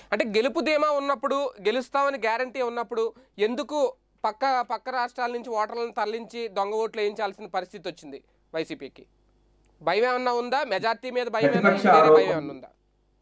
అంటే గెలుపు ధీమా ఉన్నప్పుడు గెలుస్తామని గ్యారంటీ ఉన్నప్పుడు ఎందుకు పక్క పక్క రాష్ట్రాల నుంచి ఓటర్లను తరలించి దొంగ ఓట్లు వేయించాల్సిన పరిస్థితి వచ్చింది వైసీపీకి భయం ఏమన్నా ఉందా మెజార్టీ మీద భయం ఏమన్నా ప్రతిపక్ష వేరే భయం ఆరోపణ- ఏమన్నా ఉందా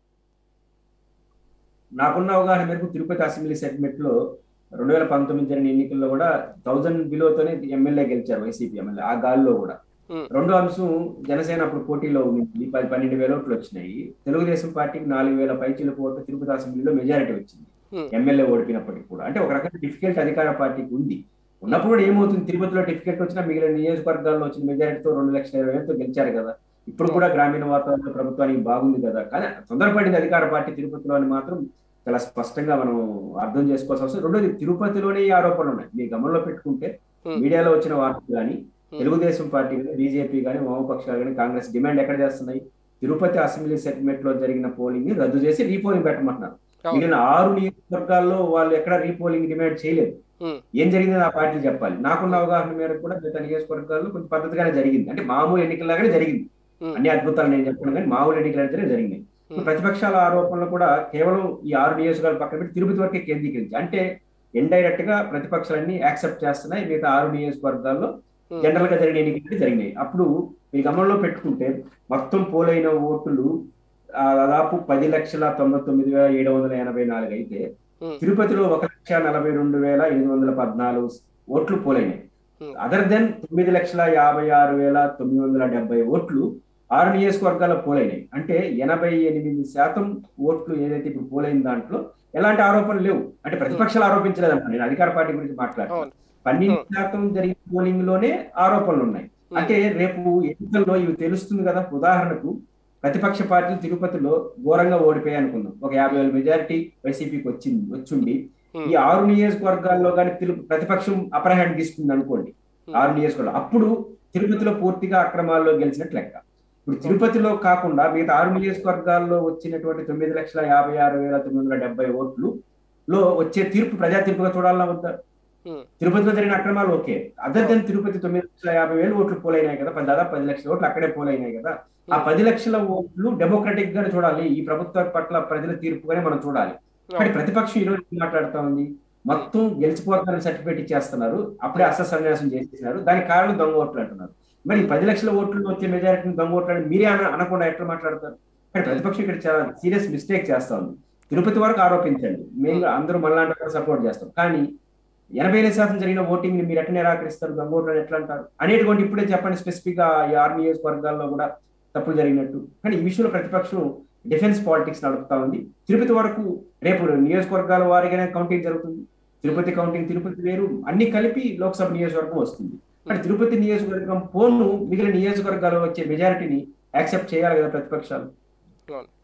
నాకున్న అవగాహన మేరకు తిరుపతి అసెంబ్లీ సెగ్మెంట్ లో రెండు వేల పంతొమ్మిది జరిగిన ఎన్నికల్లో కూడా థౌజండ్ బిలోతోనే ఎమ్మెల్యే గెలిచారు వైసీపీ ఎమ్మెల్యే ఆ గాలిలో కూడా Hmm. రెండో అంశం జనసేన అప్పుడు పోటీలో ఉంది పది పన్నెండు వేల ఓట్లు వచ్చినాయి తెలుగుదేశం పార్టీకి నాలుగు వేల పైచీలకు ఓట్లు తిరుపతి అసెంబ్లీలో మెజారిటీ వచ్చింది Hmm. ఎమ్మెల్యే ఓడిపోయినప్పటికీ కూడా అంటే ఒక రకంగా డిఫికల్ట్ అధికార పార్టీకి ఉంది ఉన్నప్పుడు కూడా ఏమవుతుంది తిరుపతిలో డిఫికల్ట్ వచ్చినా మిగిలిన నియోజకవర్గాల్లో వచ్చిన మెజారిటీతో రెండు లక్షల ఇరవై వేలతో గెలిచారు కదా ఇప్పుడు కూడా గ్రామీణ వాతావరణ ప్రభుత్వానికి బాగుంది కదా కానీ తొందరపడింది అధికార పార్టీ తిరుపతిలో అని మాత్రం చాలా స్పష్టంగా మనం అర్థం చేసుకోవాల్సి వస్తుంది రెండోది తిరుపతిలోనే ఈ ఆరోపణలు ఉన్నాయి మీ గమనంలో పెట్టుకుంటే Hmm. మీడియాలో వచ్చిన వార్తలు కానీ Hmm. తెలుగుదేశం పార్టీ కానీ బీజేపీ కానీ వామపక్షాలు కానీ కాంగ్రెస్ డిమాండ్ ఎక్కడ చేస్తున్నాయి తిరుపతి అసెంబ్లీ సెగ్మెంట్ లో జరిగిన పోలింగ్ ని రద్దు చేసి రీపోలింగ్ పెట్టమంటున్నారు అవును. మిగిలిన ఆరు నియోజకవర్గాల్లో వాళ్ళు ఎక్కడ రీపోలింగ్ డిమాండ్ చేయలేదు Hmm. ఏం జరిగిందని ఆ పార్టీ చెప్పాలి నాకున్న అవగాహన మేరకు కూడా గత నియోజకవర్గాల్లో కొంచెం పద్ధతిగానే జరిగింది అంటే మామూలు ఎన్నికలాగానే జరిగింది Hmm. అన్ని అద్భుతాలు నేను చెప్పను కానీ మామూలు ఎన్నికలు జరిగింది Hmm. ప్రతిపక్షాల ఆరోపణలు కూడా కేవలం ఈ ఆరు నియోజకవర్గాలు పక్కన పెట్టి తిరుపతి వరకే కేంద్రీకరించి అంటే ఇండైరెక్ట్ గా ప్రతిపక్షాలన్నీ యాక్సెప్ట్ చేస్తున్నాయి మిగతా ఆరు నియోజకవర్గాల్లో Hmm. జనరల్ గా జరిగిన ఎన్నికలు జరిగినాయి అప్పుడు మీ గమనంలో పెట్టుకుంటే మొత్తం పోలైన ఓట్లు ఆ, దాదాపు పది లక్షల తొంభై తొమ్మిది వేల ఏడు వందల ఎనభై నాలుగు అయితే Hmm. తిరుపతిలో ఒక లక్ష నలభై రెండు వేల ఎనిమిది వందల పద్నాలుగు ఓట్లు పోలైనాయి Hmm. అదర్ దెన్ తొమ్మిది లక్షల యాభై ఆరు వేల తొమ్మిది వందల డెబ్బై ఓట్లు ఆరు నియోజకవర్గాల్లో పోలైనాయి అంటే ఎనభై ఎనిమిది శాతం ఓట్లు ఏదైతే ఇప్పుడు పోలైన దాంట్లో ఎలాంటి ఆరోపణలు లేవు అంటే ప్రతిపక్షాలు ఆరోపించలేదంట నేను అధికార పార్టీ గురించి మాట్లాడుతున్నాను అవును పన్నెండు Hmm. శాతం జరిగిన పోలింగ్ లోనే ఆరోపణలు ఉన్నాయి Hmm. అంటే రేపు ఎన్నికల్లో ఇవి తెలుస్తుంది కదా ఉదాహరణకు ప్రతిపక్ష పార్టీలు తిరుపతిలో ఘోరంగా ఓడిపోయాయి అనుకుందాం ఒక యాభై వేల మెజారిటీ వైసీపీకి వచ్చింది వచ్చిండి Hmm. ఈ ఆరు నియోజకవర్గాల్లో కానీ తిరు- ప్రతిపక్షం అపర్ హ్యాండ్ తీసుకుంది అనుకోండి Hmm. ఆరు నియోజకవర్గాలు అప్పుడు తిరుపతిలో పూర్తిగా అక్రమాల్లో గెలిచినట్టు లెక్క ఇప్పుడు తిరుపతిలో కాకుండా మిగతా ఆరు నియోజకవర్గాల్లో వచ్చినటువంటి తొమ్మిది లక్షల యాభై ఆరు వేల తొమ్మిది వందల డెబ్బై ఓట్లు లో వచ్చే తీర్పు ప్రజా తీర్పుగా చూడాలన్నా వద్దా Hmm. తిరుపతిలో జరిగిన అక్రమాలు ఓకే అదర్ దెన్ తిరుపతి తొమ్మిది లక్షల యాభై వేలు ఓట్లు పోలైనాయి కదా పది- దాదాపు పది లక్షల ఓట్లు అక్కడే పోలైనాయి కదా ఆ పది లక్షల ఓట్లు డెమోక్రటిక్ గా చూడాలి ఈ ప్రభుత్వ పట్ల ప్రజల తీర్పుగానే మనం చూడాలి కానీ ప్రతిపక్షం ఈ రోజు ఏం మాట్లాడుతా ఉంది మొత్తం గెలిచిపోతారని సర్టిఫికేట్ ఇచ్చేస్తున్నారు అప్పుడే అసలు సన్యాసం చేసేసినారు దానికి కారణం దొంగ ఓట్లు అంటున్నారు మరి ఈ పది లక్షల ఓట్లు వచ్చే మెజారిటీని దొంగ ఓట్లు అని మీరే అన- అనకుండా ఎట్లా మాట్లాడతారు కానీ ప్రతిపక్షం ఇక్కడ చాలా సీరియస్ మిస్టేక్ చేస్తా ఉంది తిరుపతి వరకు ఆరోపించండి మేము అందరూ మనలాంటి సపోర్ట్ చేస్తాం కానీ ఎనభై ఎనిమిది శాతం జరిగిన ఓటింగ్ ని మీరు ఎట్లా నిరాకరిస్తారు దొంగ ఓట్లు అని ఎట్లా అంటారు అనేటువంటి ఇప్పుడే చెప్పండి స్పెసిఫిక్ గా ఈ ఆరు నియోజకవర్గాల్లో కూడా తప్పులు జరిగినట్టు కానీ ఈ విషయంలో ప్రతిపక్షం డిఫెన్స్ పాలిటిక్స్ నడుపుతా ఉంది తిరుపతి వరకు రేపు నియోజకవర్గాల వారిగానే కౌంటింగ్ జరుగుతుంది తిరుపతి కౌంటింగ్ తిరుపతి వేరు అన్ని కలిపి లోక్సభ నియోజకవర్గం వస్తుంది కానీ తిరుపతి నియోజకవర్గం పోను మిగిలిన నియోజకవర్గాల్లో వచ్చే మెజారిటీని యాక్సెప్ట్ చేయాలి కదా ప్రతిపక్షాలు అవును